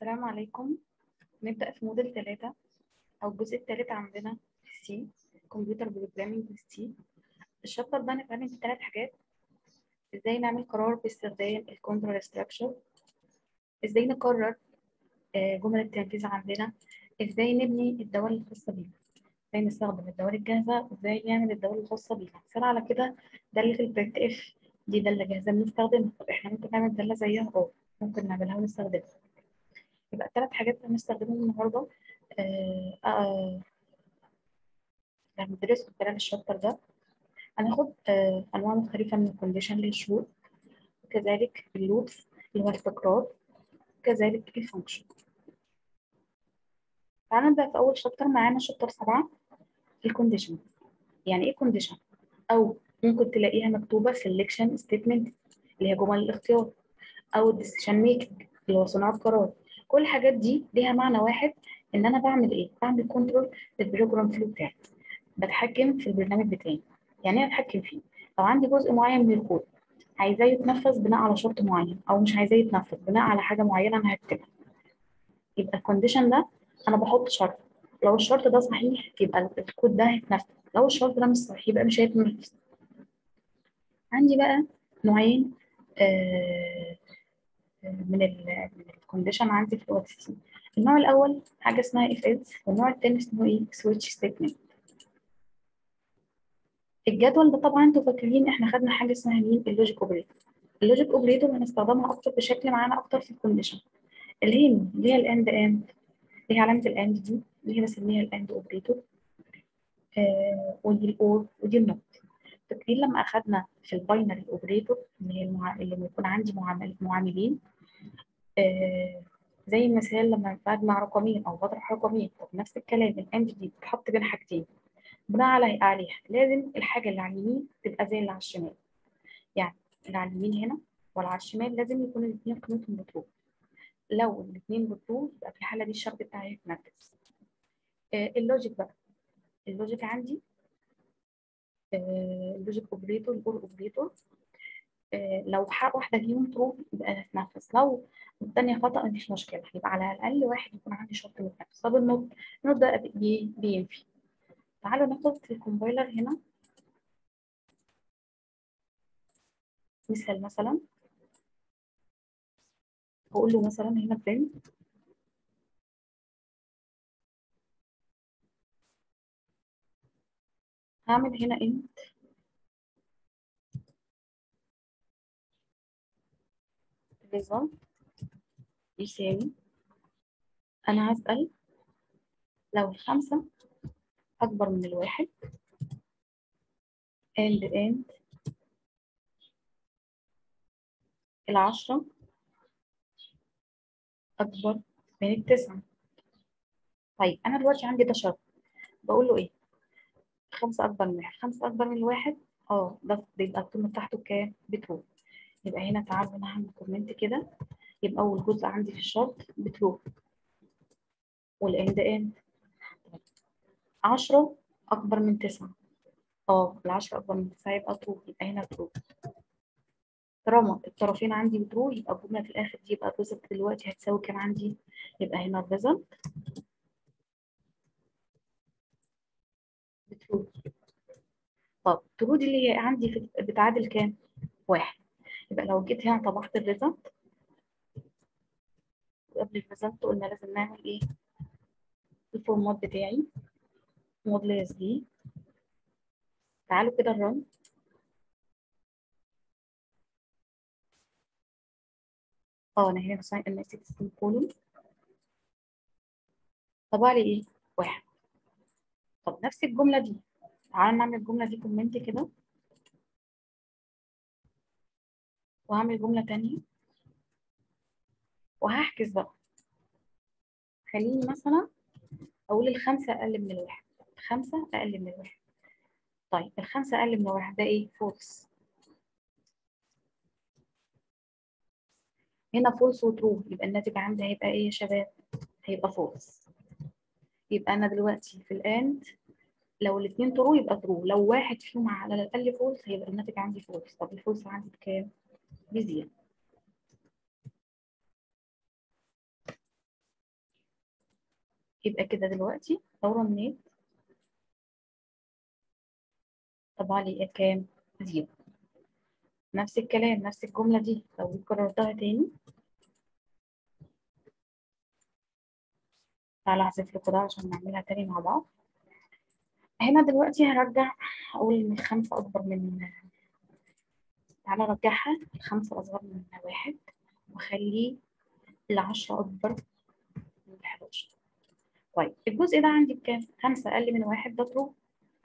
السلام عليكم نبدأ في موديل ثلاثة أو الجزء الثالث عندنا في سي كمبيوتر بروجرامينج في سي الشابتر ده هنتعلم فيه ثلاث حاجات ازاي نعمل قرار باستخدام الكنترول ستراكشر ازاي نقرر آه، جمل التنفيذ عندنا ازاي نبني الدوال الخاصة بينا ازاي نستخدم الدوال الجاهزة وازاي نعمل الدوال الخاصة بينا مثال على كده دالة البرنت اف دي دالة جاهزة بنستخدمها طب احنا ممكن نعمل دالة زيها اه ممكن نعملها ونستخدمها يبقى الثلاث حاجات اللي هنستخدمهم النهارده آه آه هندرس خلال الشابتر ده هناخد آه انواع مختلفه من الكونديشن للشروط وكذلك اللوبس اللي هو التكرار وكذلك الفانكشن تعالى نبدا في اول شابتر معانا شابتر سبعة الكونديشن يعني ايه كونديشن او ممكن تلاقيها مكتوبه سelection ستيتمنت اللي هي جمل الاختيار او الديسيشن ميكنج اللي هو صناعه قرار كل الحاجات دي ليها معنى واحد ان انا بعمل ايه بعمل كنترول للبروجرام فلو بتاعي بتحكم في البرنامج بتاعي يعني ايه اتحكم فيه لو عندي جزء معين من الكود عايزاه يتنفذ بناء على شرط معين او مش عايزاه يتنفذ بناء على حاجه معينه انا هكتبها يبقى الكونديشن ده انا بحط شرط لو الشرط ده صحيح يبقى الكود ده هيتنفذ لو الشرط ده مش صحيح يبقى مش هيتنفذ عندي بقى نوعين آه من ال من الكونديشن عندي في الاو سي النوع الاول حاجه اسمها اف else والنوع الثاني اسمه ايه سويتش ستيتمنت الجدول ده طبعا انتوا فاكرين احنا خدنا حاجه اسمها مين اللوجيك اوبريتور اللوجيك اوبريتور هنستخدمها اكتر بشكل معانا اكتر في الكونديشن اللي هي مين اللي هي الاند اند اللي هي علامه الاند دي اللي هي بسميها الاند اوبريتور آه ودي الاور ودي النوت فاكرين لما اخدنا في الباينري اوبريتور اللي هي المع... اللي بيكون عندي معامل... معاملين آه زي المثال لما بجمع رقمين او بطرح رقمين طب نفس الكلام الاند دي بتتحط بين حاجتين بناء على عليها لازم الحاجه اللي على اليمين تبقى زي اللي على الشمال يعني اللي على اليمين هنا ولا على الشمال لازم يكون الاثنين قيمتهم بترو لو الاثنين بترو يبقى في الحاله دي الشرط بتاعي هيتنفذ آه اللوجيك بقى اللوجيك عندي آه اللوجيك اوبريتور الاور اوبريتور آه لو واحده فيهم ترو يبقى هتنفذ لو الثانيه خطا مفيش مشكله يبقى على الاقل واحد يكون عندي شرط متنفذ طب النوت النوت ده بي بينفي تعالوا ناخد في الكومبايلر هنا مثال مثلا هقول له مثلا هنا print هعمل هنا int result يساوي أنا هسأل لو الخمسة أكبر من الواحد and and العشرة أكبر من التسعة طيب أنا دلوقتي عندي ده شرط بقول له إيه؟ خمسة أكبر من واحد خمسة أكبر من الواحد اه ده بيبقى القيمة بتاعته كام؟ بترو يبقى هنا تعالوا أنا هعمل كومنت كده يبقى أول جزء عندي في الشرط بترو والإند إند عشرة أكبر من تسعة اه العشرة أكبر من تسعة يبقى ترو يبقى هنا ترو طالما الطرفين عندي بترو يبقى الجملة في الآخر دي يبقى الريزلت دلوقتي هتساوي كام عندي؟ يبقى هنا الريزلت بترو طب ترو دي اللي هي عندي في بتعادل كام؟ واحد يبقى لو جيت هنا طبعت الريزلت قبل الريزلت قلنا لازم نعمل ايه؟ الفورمات بتاعي مودلس دي تعالوا كده الرن اه انا هنا بساين ان اس كولوم طبع لي ايه؟ واحد طب نفس الجملة دي تعالى نعمل الجملة دي كومنت كده وهعمل جملة تانية وهحجز بقى خليني مثلا أقول الخمسة أقل من الواحد خمسة أقل من الواحد طيب الخمسة أقل من الواحد ده إيه؟ فولس هنا فولس وترو يبقى الناتج عندي هيبقى إيه يا شباب؟ هيبقى فولس يبقى أنا دلوقتي في الآند لو الاثنين ترو يبقى ترو لو واحد فيهم على الأقل فولس هيبقى الناتج عندي فولس طب الفولس عندي بكام؟ بزيرو يبقى كده دلوقتي لو رنيت طبع لي كام زيرو نفس الكلام نفس الجملة دي لو كررتها تاني تعالى احذف لكم ده عشان نعملها تاني مع بعض هنا دلوقتي هرجع اقول ان الخمسة اكبر من تعالى ارجعها الخمسة اصغر من واحد واخلي العشرة اكبر من الحداشر طيب الجزء ده عندي بكام؟ خمسة اقل من واحد ده true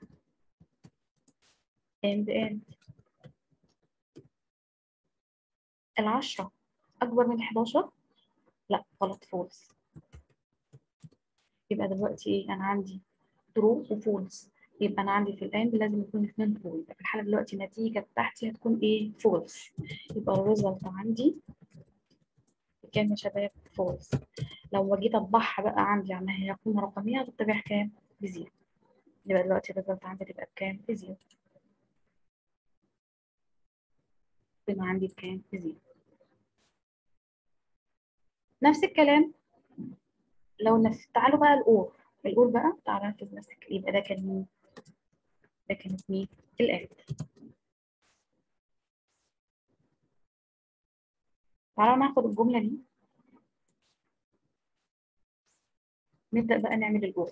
and and العشرة أكبر من 11 لا غلط فولس يبقى دلوقتي إيه أنا عندي ترو وفولس يبقى أنا عندي في الآند لازم يكون اتنين ترو يبقى في الحالة دلوقتي النتيجة بتاعتي هتكون إيه فولس يبقى الريزلت عندي كام يا شباب فولس لو جيت أطبعها بقى عندي على هي قيمة رقمية هتطبع كام بزيرو يبقى دلوقتي الريزلت عندي تبقى بكام بزيرو قيمة عندي بكام بزيرو نفس الكلام لو نفس تعالوا بقى الأور الأور بقى تعالى نركز نفس الكلام يبقى ده كان مين؟ ده كانت مين؟ الآد تعالوا ناخد الجملة دي نبدأ بقى نعمل الأور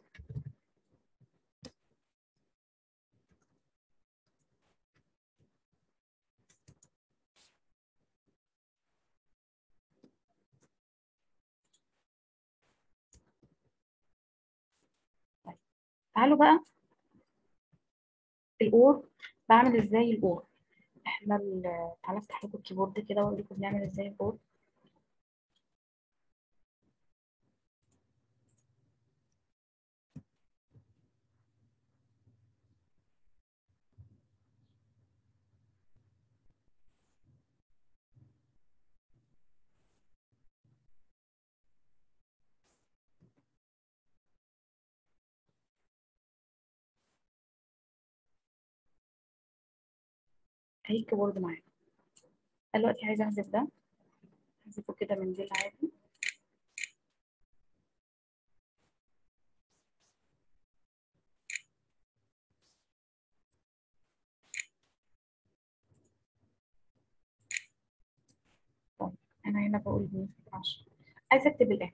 تعالوا بقى الأور بعمل ازاي الأور احنا ال- تعالى افتح لكم الكيبورد كده واوريكم بنعمل ازاي الأور اهي الكيبورد معايا دلوقتي عايزه احذف ده احذفه كده من ديل عادي طيب انا هنا بقول مين 10 عايزه اكتب الاند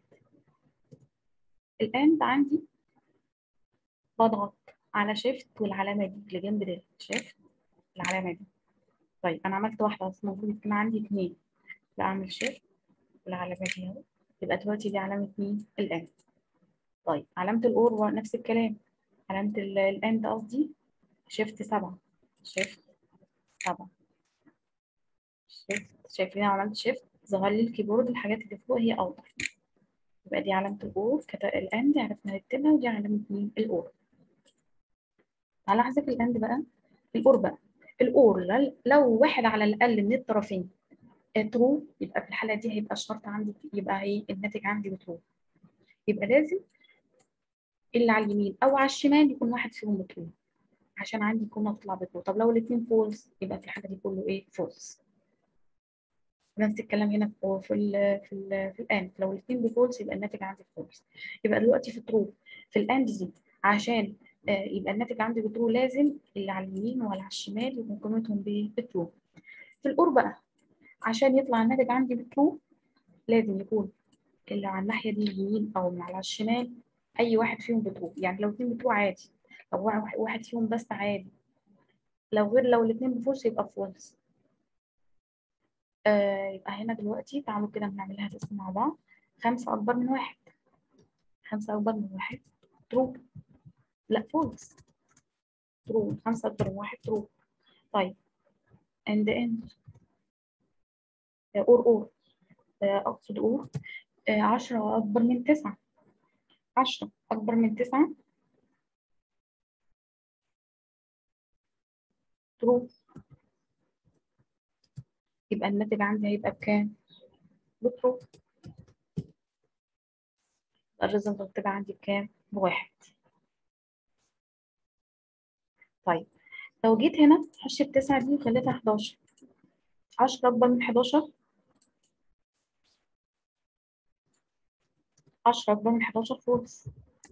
الاند عندي بضغط على شيفت والعلامه دي اللي جنب ده شيفت العلامه دي طيب انا عملت واحده بس المفروض يكون عندي اثنين بعمل شيفت والعلامه دي اهو يبقى دلوقتي دي علامه مين الاند طيب علامه الاور نفس الكلام علامه ال- الاند قصدي شيفت سبعة شيفت سبعة شيفت شايفين أنا عملت شيفت ظهر لي الكيبورد الحاجات اللي فوق هي اوضح يبقى دي علامة الأور كده الأند عرفنا نكتبها ودي علامة مين الأور تعالى أحذف الأند بقى الأور بقى الأور لل- لو واحد على الأقل من الطرفين ترو يبقى في الحالة دي هيبقى الشرط عندي يبقى ايه الناتج عندي بترو يبقى لازم اللي على اليمين أو على الشمال يكون واحد فيهم بترو عشان عندي القيمة تطلع بترو طب لو الاتنين فولس يبقى في الحالة دي كله ايه فولس نفس الكلام هنا في في ال في ال في الاند لو الاثنين بفولس يبقى الناتج عندي فولس يبقى دلوقتي في ترو في الاند دي عشان آه، يبقى الناتج عندي بترو لازم اللي على اليمين ولا على الشمال يكون قيمتهم بترو في الاور بقى عشان يطلع الناتج عندي بترو لازم يكون اللي على الناحيه دي اليمين او اللي على الشمال اي واحد فيهم بترو يعني لو اثنين بترو عادي لو واحد واحد فيهم بس عادي لو غير لو الاثنين بفولس يبقى فولس آه يبقى هنا دلوقتي تعالوا كده نعملها تقسيم مع بعض خمسة أكبر من واحد خمسة أكبر من واحد ترو لا فولس ترو خمسة أكبر من واحد ترو طيب اند اند اور اور آه، أقصد اور آه، عشرة أكبر من تسعة عشرة أكبر من تسعة ترو يبقى الناتج عندي هيبقى بكام؟ بترو الريزلت هتبقى عندي بكام؟ بواحد طيب لو جيت هنا هشيل التسعة دي وخليتها 11 10 أكبر من 11 10 أكبر من 11 فولس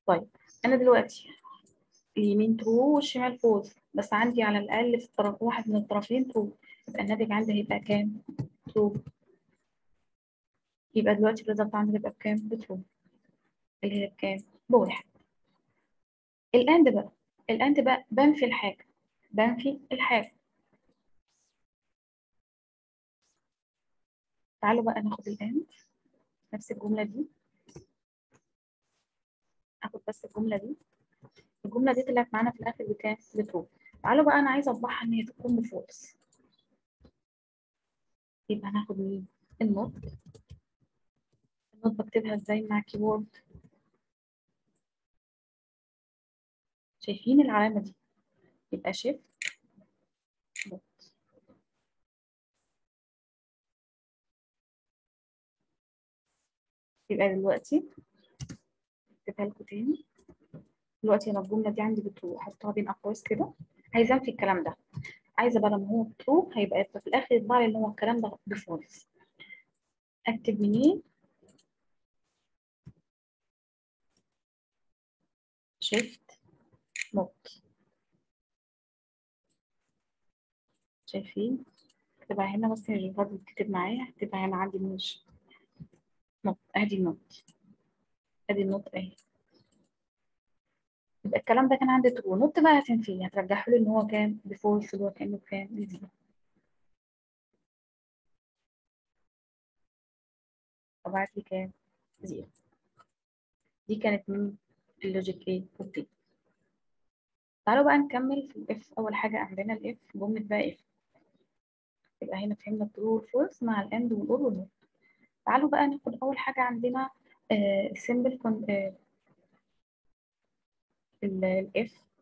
طيب انا دلوقتي اليمين ترو والشمال فولس بس عندي على الاقل في الطرف واحد من الطرفين ترو يبقى الناتج عندي هيبقى كام ترو يبقى دلوقتي الريزلت عندي هيبقى بكام بترو اللي هي بكام بواحد الاند بقى الاند بقى بنفي الحاجه بنفي الحاجه تعالوا بقى ناخد الاند نفس الجمله دي اخد بس الجمله دي الجمله دي طلعت معانا في الاخر بكام بترو تعالوا بقى انا عايزه اطبعها ان هي تكون بفولس يبقى هناخد مين النوت النوت بكتبها ازاي مع كيبورد شايفين العلامه دي يبقى شيفت نوت يبقى دلوقتي اكتبها لكم تاني دلوقتي انا الجمله دي عندي بترو احطها بين اقواس كده عايزه انفي الكلام ده عايزه بقى لما هو ترو هيبقى في الاخر يطبع لي ان هو الكلام ده بفولس اكتب منين شيفت نوت شايفين اكتبها هنا بس مش برضه تكتب معايا هكتبها هنا عندي مش نوت ادي النوت ادي النوت اهي يبقى الكلام ده كان عندي ترو نوت بقى هتنفيه هترجحه لي ان هو كان بفولس اللي هو كانه كان بزيرو طبعت لي كام زيرو دي كانت من اللوجيك ايه اوكي تعالوا بقى نكمل في الاف اول حاجه عندنا الاف جمله بقى اف يبقى هنا فهمنا الترو والفولس مع الاند والاور والنوت تعالوا بقى ناخد اول حاجه عندنا السيمبل الاف